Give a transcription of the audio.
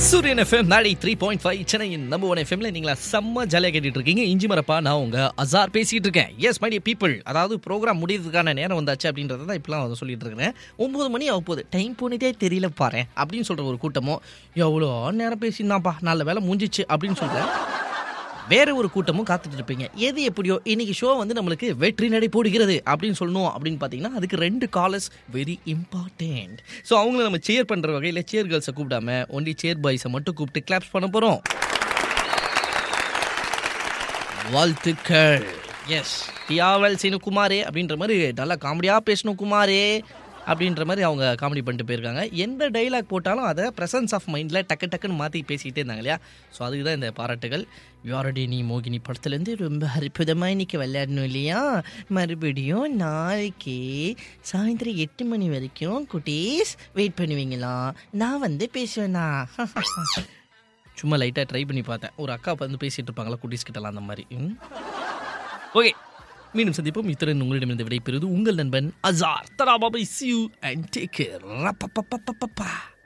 சூரியன் எஃப்எம் நாளை three point five சென்னையின் நம்பர் ஒன் எஃப்எம்ல நீங்களா செம்ம ஜாலியாக கேட்டுட்டு இருக்கீங்க இஞ்சி மரப்பா நான் உங்க அசார் பேசிட்டு இருக்கேன் எஸ் மை பீப்புள் அதாவது ப்ரோக்ராம் முடியறதுக்கான நேரம் வந்தாச்சு அப்படின்றத தான் இப்பெல்லாம் வந்து சொல்லிட்டு இருக்கிறேன் ஒன்பது மணி ஆக போகுது டைம் போனதே தெரியல பாரு அப்படின்னு சொல்ற ஒரு கூட்டமும் எவ்வளோ நேரம் பேசினாப்பா நல்ல வேலை முடிஞ்சிச்சு அப்படின்னு சொல்றேன் வேற ஒரு கூட்டமும் காத்துட்டு இருப்பீங்க எது எப்படியோ இன்னைக்கு ஷோ வந்து நம்மளுக்கு வெற்றி நடை போடுகிறது அப்படின்னு சொல்லணும் அப்படின்னு பார்த்தீங்கன்னா அதுக்கு ரெண்டு காலர்ஸ் வெரி இம்பார்ட்டன்ட் ஸோ அவங்கள நம்ம சேர் பண்ணுற வகையில் சேர் கேர்ள்ஸை கூப்பிடாம ஒன்லி சேர் பாய்ஸை மட்டும் கூப்பிட்டு கிளாப்ஸ் பண்ண போகிறோம் வாழ்த்துக்கள் எஸ் டியாவல் சீனு குமாரே அப்படின்ற மாதிரி நல்லா காமெடியாக பேசணும் குமாரே அப்படின்ற மாதிரி அவங்க காமெடி பண்ணிட்டு போயிருக்காங்க எந்த டைலாக் போட்டாலும் அதை ப்ரெசன்ஸ் ஆஃப் மைண்டில் டக்கு டக்குன்னு மாற்றி பேசிக்கிட்டே இருந்தாங்க இல்லையா ஸோ அதுக்கு தான் இந்த பாராட்டுகள் யாரடி நீ மோகினி படத்துலேருந்து ரொம்ப அற்புதமாக இன்னைக்கு விளையாடணும் இல்லையா மறுபடியும் நாளைக்கு சாயந்தரம் எட்டு மணி வரைக்கும் குட்டீஸ் வெயிட் பண்ணுவீங்களா நான் வந்து பேசுவேனா சும்மா லைட்டாக ட்ரை பண்ணி பார்த்தேன் ஒரு அக்கா வந்து பேசிகிட்டு இருப்பாங்களா குட்டீஸ் கிட்டலாம் அந்த மாதிரி ஓகே மீண்டும் சந்திப்போம் இத்துடன் உங்களிடமிருந்து விடைபெறுவது உங்கள் நண்பன் அசார் தரா bye bye see you and take care